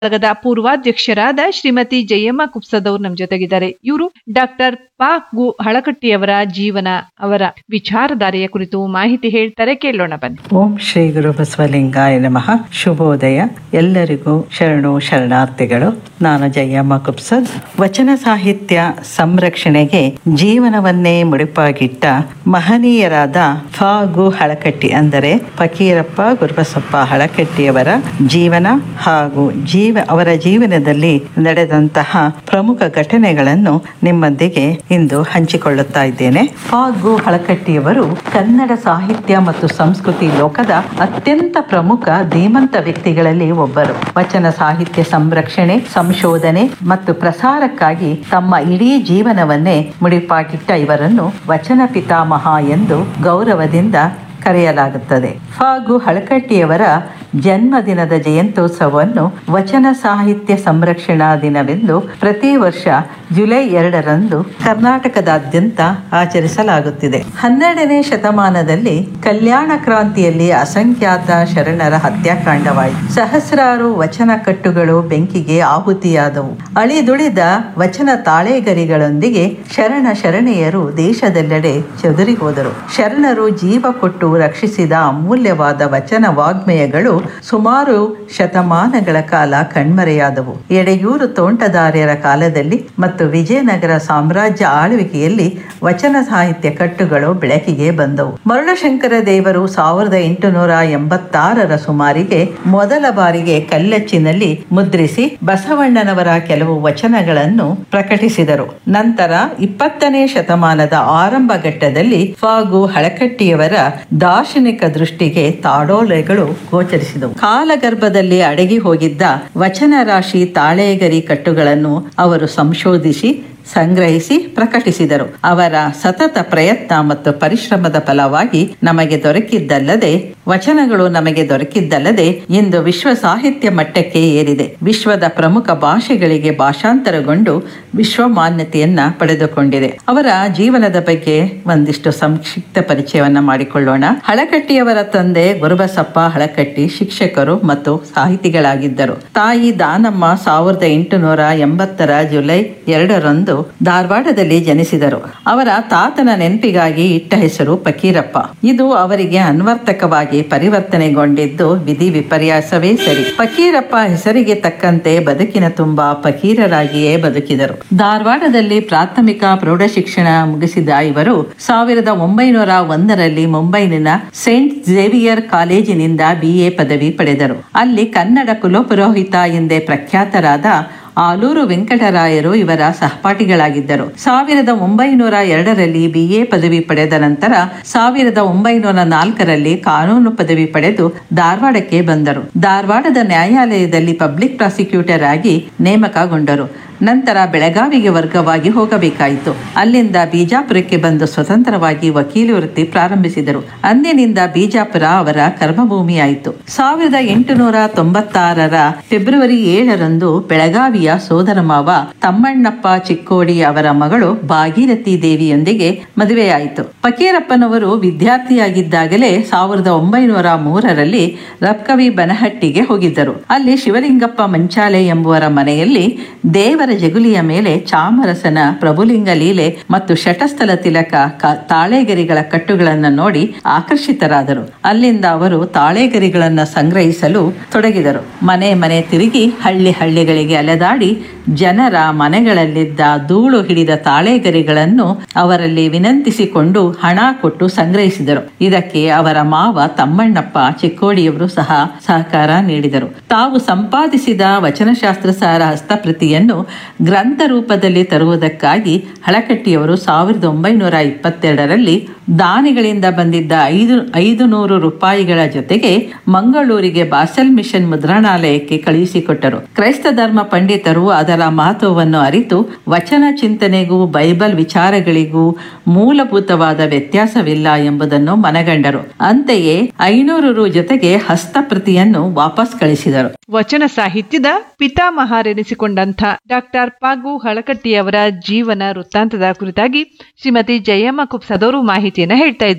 ಬಳಗದ ಪೂರ್ವಾಧ್ಯಕ್ಷರಾದ ಶ್ರೀಮತಿ ಜಯಮ್ಮ ಕುಪ್ಸದವ್ರು ನಮ್ ಜೊತೆಗಿದ್ದಾರೆ ಇವರು ಡಾಕ್ಟರ್ ಪಾ ಗು ಹಳಕಟ್ಟಿಯವರ ಜೀವನ ಅವರ ವಿಚಾರಧಾರೆಯ ಕುರಿತು ಮಾಹಿತಿ ಹೇಳ್ತಾರೆ ಕೇಳೋಣ ಬನ್ನಿ ಓಂ ಶ್ರೀ ಗುರು ಬಸವಲಿಂಗಾಯ ನಮಃ ಶುಭೋದಯ ಎಲ್ಲರಿಗೂ ಶರಣು ಶರಣಾರ್ಥಿಗಳು ನಾನು ಜಯಮ್ಮ ಕುಪ್ಸದ್ ವಚನ ಸಾಹಿತ್ಯ ಸಂರಕ್ಷಣೆಗೆ ಜೀವನವನ್ನೇ ಮುಡಿಪಾಗಿಟ್ಟ ಮಹನೀಯರಾದ ಫಾ ಗು ಹಳಕಟ್ಟಿ ಅಂದರೆ ಫಕೀರಪ್ಪ ಗುರುಬಸಪ್ಪ ಹಳಕಟ್ಟಿಯವರ ಜೀವನ ಹಾಗೂ ಜೀವ ಅವರ ಜೀವನದಲ್ಲಿ ನಡೆದಂತಹ ಪ್ರಮುಖ ಘಟನೆಗಳನ್ನು ನಿಮ್ಮೊಂದಿಗೆ ಇಂದು ಹಂಚಿಕೊಳ್ಳುತ್ತಾ ಇದ್ದೇನೆ ಫಾ ಗು ಹಳಕಟ್ಟಿಯವರು ಕನ್ನಡ ಸಾಹಿತ್ಯ ಮತ್ತು ಸಂಸ್ಕೃತಿ ಲೋಕದ ಅತ್ಯಂತ ಪ್ರಮುಖ ಧೀಮಂತ ವ್ಯಕ್ತಿಗಳಲ್ಲಿ ಒಬ್ಬರು ವಚನ ಸಾಹಿತ್ಯ ಸಂರಕ್ಷಣೆ ಸಂಶೋಧನೆ ಮತ್ತು ಪ್ರಸಾರಕ್ಕಾಗಿ ತಮ್ಮ ಇಡೀ ಜೀವನವನ್ನೇ ಮುಡಿಪಾಗಿಟ್ಟ ಇವರನ್ನು ವಚನ ಪಿತಾಮಹ ಎಂದು ಗೌರವದಿಂದ ಕರೆಯಲಾಗುತ್ತದೆ ಫಾಗು ಹಳಕಟ್ಟಿಯವರ ಜನ್ಮದಿನದ ಜಯಂತ್ಯೋತ್ಸವವನ್ನು ವಚನ ಸಾಹಿತ್ಯ ಸಂರಕ್ಷಣಾ ದಿನವೆಂದು ಪ್ರತಿ ವರ್ಷ ಜುಲೈ ಎರಡರಂದು ಕರ್ನಾಟಕದಾದ್ಯಂತ ಆಚರಿಸಲಾಗುತ್ತಿದೆ ಹನ್ನೆರಡನೇ ಶತಮಾನದಲ್ಲಿ ಕಲ್ಯಾಣ ಕ್ರಾಂತಿಯಲ್ಲಿ ಅಸಂಖ್ಯಾತ ಶರಣರ ಹತ್ಯಾಕಾಂಡವಾಯಿತು ಸಹಸ್ರಾರು ವಚನ ಕಟ್ಟುಗಳು ಬೆಂಕಿಗೆ ಆಹುತಿಯಾದವು ಅಳಿದುಳಿದ ವಚನ ತಾಳೆಗರಿಗಳೊಂದಿಗೆ ಶರಣ ಶರಣೆಯರು ದೇಶದೆಲ್ಲೆಡೆ ಚದುರಿ ಹೋದರು ಶರಣರು ಜೀವ ಕೊಟ್ಟು ರಕ್ಷಿಸಿದ ಅಮೂಲ್ಯವಾದ ವಚನ ವಾಗ್ಮಯಗಳು ಸುಮಾರು ಶತಮಾನಗಳ ಕಾಲ ಕಣ್ಮರೆಯಾದವು ಎಡೆಯೂರು ತೋಂಟದಾರ್ಯರ ಕಾಲದಲ್ಲಿ ಮತ್ತು ವಿಜಯನಗರ ಸಾಮ್ರಾಜ್ಯ ಆಳ್ವಿಕೆಯಲ್ಲಿ ವಚನ ಸಾಹಿತ್ಯ ಕಟ್ಟುಗಳು ಬೆಳಕಿಗೆ ಬಂದವು ಮರುಳಶಂಕರ ದೇವರು ಸಾವಿರದ ಎಂಟುನೂರ ಎಂಬತ್ತಾರರ ಸುಮಾರಿಗೆ ಮೊದಲ ಬಾರಿಗೆ ಕಲ್ಲಚ್ಚಿನಲ್ಲಿ ಮುದ್ರಿಸಿ ಬಸವಣ್ಣನವರ ಕೆಲವು ವಚನಗಳನ್ನು ಪ್ರಕಟಿಸಿದರು ನಂತರ ಇಪ್ಪತ್ತನೇ ಶತಮಾನದ ಆರಂಭ ಘಟ್ಟದಲ್ಲಿ ಫಾಗು ಹಳಕಟ್ಟಿಯವರ ದಾರ್ಶನಿಕ ದೃಷ್ಟಿಗೆ ತಾಡೋಲೆಗಳು ಗೋಚರಿಸಿದವು ಕಾಲಗರ್ಭದಲ್ಲಿ ಅಡಗಿ ಹೋಗಿದ್ದ ವಚನ ರಾಶಿ ತಾಳೆಗರಿ ಕಟ್ಟುಗಳನ್ನು ಅವರು ಸಂಶೋಧಿಸಿ ಸಂಗ್ರಹಿಸಿ ಪ್ರಕಟಿಸಿದರು ಅವರ ಸತತ ಪ್ರಯತ್ನ ಮತ್ತು ಪರಿಶ್ರಮದ ಫಲವಾಗಿ ನಮಗೆ ದೊರಕಿದ್ದಲ್ಲದೆ ವಚನಗಳು ನಮಗೆ ದೊರಕಿದ್ದಲ್ಲದೆ ಇಂದು ವಿಶ್ವ ಸಾಹಿತ್ಯ ಮಟ್ಟಕ್ಕೆ ಏರಿದೆ ವಿಶ್ವದ ಪ್ರಮುಖ ಭಾಷೆಗಳಿಗೆ ಭಾಷಾಂತರಗೊಂಡು ವಿಶ್ವ ಮಾನ್ಯತೆಯನ್ನ ಪಡೆದುಕೊಂಡಿದೆ ಅವರ ಜೀವನದ ಬಗ್ಗೆ ಒಂದಿಷ್ಟು ಸಂಕ್ಷಿಪ್ತ ಪರಿಚಯವನ್ನ ಮಾಡಿಕೊಳ್ಳೋಣ ಹಳಕಟ್ಟಿಯವರ ತಂದೆ ಗುರುಬಸಪ್ಪ ಹಳಕಟ್ಟಿ ಶಿಕ್ಷಕರು ಮತ್ತು ಸಾಹಿತಿಗಳಾಗಿದ್ದರು ತಾಯಿ ದಾನಮ್ಮ ಸಾವಿರದ ಎಂಟುನೂರ ಎಂಬತ್ತರ ಜುಲೈ ಎರಡರಂದು ಧಾರವಾಡದಲ್ಲಿ ಜನಿಸಿದರು ಅವರ ತಾತನ ನೆನಪಿಗಾಗಿ ಇಟ್ಟ ಹೆಸರು ಫಕೀರಪ್ಪ ಇದು ಅವರಿಗೆ ಅನ್ವರ್ಥಕವಾಗಿ ಪರಿವರ್ತನೆಗೊಂಡಿದ್ದು ವಿಧಿ ವಿಪರ್ಯಾಸವೇ ಸರಿ ಫಕೀರಪ್ಪ ಹೆಸರಿಗೆ ತಕ್ಕಂತೆ ಬದುಕಿನ ತುಂಬಾ ಫಕೀರರಾಗಿಯೇ ಬದುಕಿದರು ಧಾರವಾಡದಲ್ಲಿ ಪ್ರಾಥಮಿಕ ಪ್ರೌಢ ಶಿಕ್ಷಣ ಮುಗಿಸಿದ ಇವರು ಸಾವಿರದ ಒಂಬೈನೂರ ಒಂದರಲ್ಲಿ ಮುಂಬೈನಿನ ಸೇಂಟ್ ಝೇವಿಯರ್ ಕಾಲೇಜಿನಿಂದ ಬಿಎ ಪದವಿ ಪಡೆದರು ಅಲ್ಲಿ ಕನ್ನಡ ಕುಲಪುರೋಹಿತ ಎಂದೇ ಪ್ರಖ್ಯಾತರಾದ ಆಲೂರು ವೆಂಕಟರಾಯರು ಇವರ ಸಹಪಾಠಿಗಳಾಗಿದ್ದರು ಸಾವಿರದ ಒಂಬೈನೂರ ಎರಡರಲ್ಲಿ ಬಿಎ ಪದವಿ ಪಡೆದ ನಂತರ ಸಾವಿರದ ಒಂಬೈನೂರ ನಾಲ್ಕರಲ್ಲಿ ಕಾನೂನು ಪದವಿ ಪಡೆದು ಧಾರವಾಡಕ್ಕೆ ಬಂದರು ಧಾರವಾಡದ ನ್ಯಾಯಾಲಯದಲ್ಲಿ ಪಬ್ಲಿಕ್ ಪ್ರಾಸಿಕ್ಯೂಟರ್ ಆಗಿ ನೇಮಕಗೊಂಡರು ನಂತರ ಬೆಳಗಾವಿಗೆ ವರ್ಗವಾಗಿ ಹೋಗಬೇಕಾಯಿತು ಅಲ್ಲಿಂದ ಬಿಜಾಪುರಕ್ಕೆ ಬಂದು ಸ್ವತಂತ್ರವಾಗಿ ವಕೀಲಿ ವೃತ್ತಿ ಪ್ರಾರಂಭಿಸಿದರು ಅಂದಿನಿಂದ ಬಿಜಾಪುರ ಅವರ ಕರ್ಮಭೂಮಿಯಾಯಿತು ಸಾವಿರದ ಎಂಟುನೂರ ತೊಂಬತ್ತಾರರ ಫೆಬ್ರವರಿ ಏಳರಂದು ಬೆಳಗಾವಿಯ ಸೋದರ ಮಾವ ತಮ್ಮಣ್ಣಪ್ಪ ಚಿಕ್ಕೋಡಿ ಅವರ ಮಗಳು ಭಾಗೀರಥಿ ದೇವಿಯೊಂದಿಗೆ ಮದುವೆಯಾಯಿತು ಫಕೀರಪ್ಪನವರು ವಿದ್ಯಾರ್ಥಿಯಾಗಿದ್ದಾಗಲೇ ಸಾವಿರದ ಒಂಬೈನೂರ ಮೂರರಲ್ಲಿ ರಬ್ಕವಿ ಬನಹಟ್ಟಿಗೆ ಹೋಗಿದ್ದರು ಅಲ್ಲಿ ಶಿವಲಿಂಗಪ್ಪ ಮಂಚಾಲೆ ಎಂಬುವರ ಮನೆಯಲ್ಲಿ ದೇವರ ಜಗುಲಿಯ ಮೇಲೆ ಚಾಮರಸನ ಪ್ರಭುಲಿಂಗ ಲೀಲೆ ಮತ್ತು ಶಟಸ್ಥಲ ತಿಲಕ ಕ- ತಾಳೆಗರಿಗಳ ಕಟ್ಟುಗಳನ್ನು ನೋಡಿ ಆಕರ್ಷಿತರಾದರು ಅಲ್ಲಿಂದ ಅವರು ತಾಳೆಗರಿಗಳನ್ನು ಸಂಗ್ರಹಿಸಲು ತೊಡಗಿದರು ಮನೆ ಮನೆ ತಿರುಗಿ ಹಳ್ಳಿ ಹಳ್ಳಿಗಳಿಗೆ ಅಲೆದಾಡಿ ಜನರ ಮನೆಗಳಲ್ಲಿದ್ದ ಧೂಳು ಹಿಡಿದ ತಾಳೆಗರಿಗಳನ್ನು ಅವರಲ್ಲಿ ವಿನಂತಿಸಿಕೊಂಡು ಹಣ ಕೊಟ್ಟು ಸಂಗ್ರಹಿಸಿದರು ಇದಕ್ಕೆ ಅವರ ಮಾವ ತಮ್ಮಣ್ಣಪ್ಪ ಚಿಕ್ಕೋಡಿಯವರು ಸಹ ಸಹಕಾರ ನೀಡಿದರು ತಾವು ಸಂಪಾದಿಸಿದ ವಚನಶಾಸ್ತ್ರ ಸಾರ ಹಸ್ತಪ್ರತಿಯನ್ನು ಗ್ರಂಥ ರೂಪದಲ್ಲಿ ತರುವುದಕ್ಕಾಗಿ ಹಳಕಟ್ಟಿಯವರು ಸಾವಿರದ ಒಂಬೈನೂರ ಇಪ್ಪತ್ತೆರಡರಲ್ಲಿ ದಾನಿಗಳಿಂದ ಬಂದಿದ್ದ ಐದು ಐದು ನೂರು ರೂಪಾಯಿಗಳ ಜೊತೆಗೆ ಮಂಗಳೂರಿಗೆ ಬಾಸೆಲ್ ಮಿಷನ್ ಮುದ್ರಣಾಲಯಕ್ಕೆ ಕಳುಹಿಸಿಕೊಟ್ಟರು ಕ್ರೈಸ್ತ ಧರ್ಮ ಪಂಡಿತರು ಅದರ ಮಹತ್ವವನ್ನು ಅರಿತು ವಚನ ಚಿಂತನೆಗೂ ಬೈಬಲ್ ವಿಚಾರಗಳಿಗೂ ಮೂಲಭೂತವಾದ ವ್ಯತ್ಯಾಸವಿಲ್ಲ ಎಂಬುದನ್ನು ಮನಗಂಡರು ಅಂತೆಯೇ ಐನೂರು ರು ಜೊತೆಗೆ ಹಸ್ತಪ್ರತಿಯನ್ನು ವಾಪಸ್ ಕಳಿಸಿದರು ವಚನ ಸಾಹಿತ್ಯದ ಪಿತಾಮಹರೆನಿಸಿಕೊಂಡಂಥ ಡಾಕ್ಟರ್ ಪಾಗು ಹಳಕಟ್ಟಿಯವರ ಜೀವನ ವೃತ್ತಾಂತದ ಕುರಿತಾಗಿ ಶ್ರೀಮತಿ ಜಯಮ್ಮ ಕುಪ್ಸದವರು ಮಾಹಿತಿಯನ್ನ ಹೇಳ್ತಾ ಇದ್ರು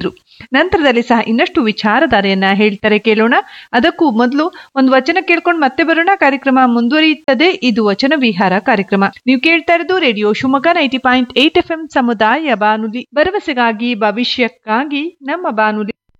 ನಂತರದಲ್ಲಿ ಸಹ ಇನ್ನಷ್ಟು ವಿಚಾರಧಾರೆಯನ್ನ ಹೇಳ್ತಾರೆ ಕೇಳೋಣ ಅದಕ್ಕೂ ಮೊದಲು ಒಂದು ವಚನ ಕೇಳ್ಕೊಂಡು ಮತ್ತೆ ಬರೋಣ ಕಾರ್ಯಕ್ರಮ ಮುಂದುವರಿಯುತ್ತದೆ ಇದು ವಚನ ವಿಹಾರ ಕಾರ್ಯಕ್ರಮ ನೀವು ಕೇಳ್ತಾ ಇರೋದು radio Shivamogga ninety point eight F M ಸಮುದಾಯ ಬಾನುಲಿ ಭರವಸೆಗಾಗಿ ಭವಿಷ್ಯಕ್ಕಾಗಿ ನಮ್ಮ ಬಾನುಲಿ